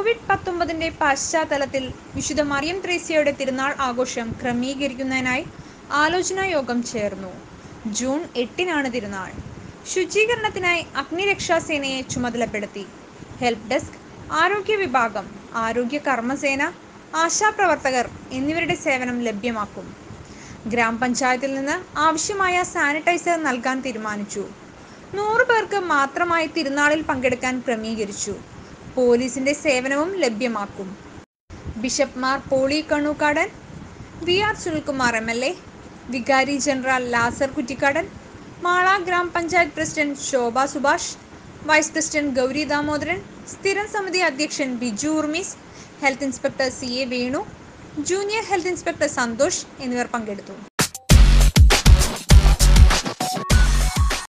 Covid പത്തൊമ്പതിന്റെ പശ്ചാത്തലത്തിൽ വിശുദ്ധ മറിയം ത്രേസ്യയുടെ തിരുനാൾ ആഘോഷം ക്രമീകരിക്കുന്നതിനായി ആലോചനാ യോഗം ചേർന്നു ജൂൺ എട്ടിനാണ് തിരുനാൾ ശുചീകരണത്തിനായി അഗ്നിരക്ഷാസേനയെ ചുമതലപ്പെടുത്തി ഹെൽപ്പ് ഡെസ്ക് ആരോഗ്യ വിഭാഗം ആരോഗ്യ കർമ്മസേന ആശാപ്രവർത്തകർ എന്നിവരുടെ സേവനം ലഭ്യമാക്കും ഗ്രാമപഞ്ചായത്തിൽ നിന്ന് ആവശ്യമായ സാനിറ്റൈസർ നൽകാൻ തീരുമാനിച്ചു നൂറ് പേർക്ക് മാത്രമായി തിരുനാളിൽ പങ്കെടുക്കാൻ ക്രമീകരിച്ചു പോലീസിന്റെ സേവനവും ലഭ്യമാക്കും bishop Mar Poly Kannookadan V R Sunilkumar M L A വികാരി ജനറൽ ലാസർ കുറ്റിക്കാടൻ മാള ഗ്രാമപഞ്ചായത്ത് president Shobha Subhash vice president Gowri Damodaran സ്ഥിരം സമിതി അധ്യക്ഷൻ Biju Urmis health inspector C A Venu junior health inspector Santhosh എന്നിവർ പങ്കെടുത്തു